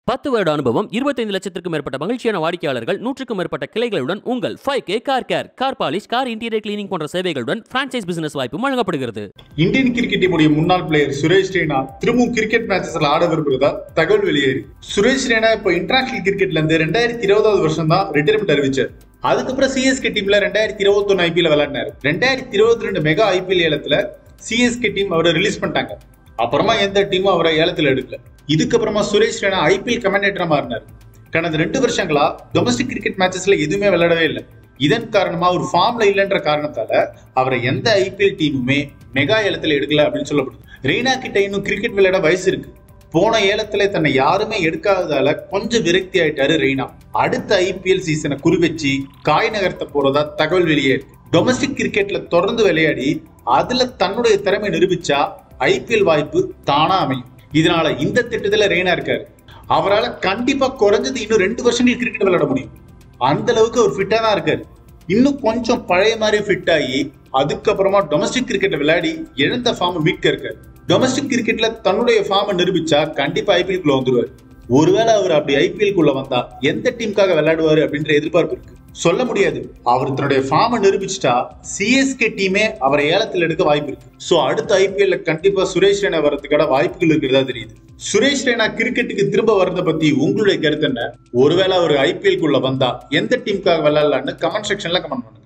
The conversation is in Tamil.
பத்து வருட அனுபவம் இருபத்தைந்து லட்சத்திற்கும் மேற்பட்ட மகிழ்ச்சியான வாடிக்கையாளர்கள் நூற்றுக்கும் மேற்பட்ட கிளைகளுடன் உங்கள் five K car care car polish car interior cleaning போன்ற சேவைகளுடன் பிரான்ச்சைஸ் பிசினஸ் வாய்ப்பு வழங்கப்படுகிறது இந்தியன் கிரிக்கெட் டீமுடைய முன்னாள் பிளேயர் சுரேஷ் ரெய்னா திரும்பவும் கிரிக்கெட் மேட்சஸ்ல ஆட விரும்புறதா தகவல் வெளியேறி சுரேஷ் ரெய்னா இப்போ இன்டர்நேஷனல் கிரிக்கெட்ல இருந்து ரெண்டாயிரத்தி இருபதாவது வருஷம் தான் ரிட்டையர்மெண்ட் அறிவிச்சார் அதுக்கப்புறம் சிஎஸ்கே டீம்ல ரெண்டாயிரத்தி இருபத்தி ஒன்னு ஐபிஎல் விளையாடினாரு ரெண்டாயிரத்தி இருபத்தி ரெண்டு மெகா ஐபிஎல் ஏலத்துல சிஎஸ்கே டீம் அவரை ரிலீஸ் பண்ணிட்டாங்க அப்புறமா எந்த டீமும் அவரை ஏலத்துல எடுக்கல இதுக்கப்புறமா சுரேஷ் ரெய்னா ஐபிஎல் கமெண்டேட்டரா மாறினார் கடந்த ரெண்டு வருஷங்களா டொமஸ்டிக் கிரிக்கெட் மேட்சஸ்ல எதுவுமே விளையாடவே இல்லை இதன் காரணமா ஒரு ஃபார்ம்ல இல்லைன்ற காரணத்தால அவரை எந்த ஐபிஎல் டீமுமே மெகா ஏலத்துல எடுக்கல அப்படின்னு சொல்லப்படுது ரெய்னா கிட்ட இன்னும் கிரிக்கெட் விளையாட வயசு இருக்கு போன ஏலத்துல தன்னை யாருமே எடுக்காததால கொஞ்சம் விரக்தி ஆயிட்டாரு ரெய்னா அடுத்த ஐபிஎல் சீசனை குறிவச்சு காய் நகர்த்த போறதா தகவல் வெளியே இருக்கு டொமஸ்டிக் கிரிக்கெட்ல தொடர்ந்து விளையாடி அதுல தன்னுடைய திறமை நிரூபிச்சா ஐபிஎல் வாய்ப்பு தானா அமையும் இதனால இந்த திட்டத்துல ரெய்னா இருக்காரு அவரால் கண்டிப்பா குறைஞ்சது இன்னும் ரெண்டு வருஷங்கள் கிரிக்கெட் விளையாட முடியும் அந்த அளவுக்கு அவர் ஃபிட்டா தான் இருக்காரு இன்னும் கொஞ்சம் பழைய மாதிரி ஃபிட் ஆகி அதுக்கப்புறமா டொமஸ்டிக் கிரிக்கெட்டை விளையாடி இழந்த ஃபார்ம் மீட்க இருக்காரு டொமஸ்டிக் கிரிக்கெட்ல தன்னுடைய ஃபார்மை நிரூபிச்சா கண்டிப்பா ஐபிஎல் குள்ள வந்துருவாரு ஒருவேளை அவர் அப்படி ஐபிஎல் குள்ள வந்தா எந்த டீமுக்காக விளையாடுவாரு அப்படின்ற எதிர்பார்ப்பு இருக்கு சொல்ல முடியாது அவர் தன்னுடைய ஃபார்மை நிரூபிச்சிட்டா சிஎஸ்கே டீமே அவரை ஏலத்தில் எடுக்க வாய்ப்பு இருக்கு சோ அடுத்த ஐபிஎல்ல கண்டிப்பா சுரேஷ் ரெய்னா வர்றதுக்கான வாய்ப்புகள் இருக்கிறதா தெரியுது சுரேஷ் ரெய்னா கிரிக்கெட்டுக்கு திரும்ப வர்றத பத்தி உங்களுடைய கருத்து என்ன ஒருவேளை அவர் ஐபிஎல் குள்ள வந்தா எந்த டீமுக்காக விளையாடலாம்னு கமெண்ட் செக்ஷன்ல கமெண்ட் பண்ணுங்க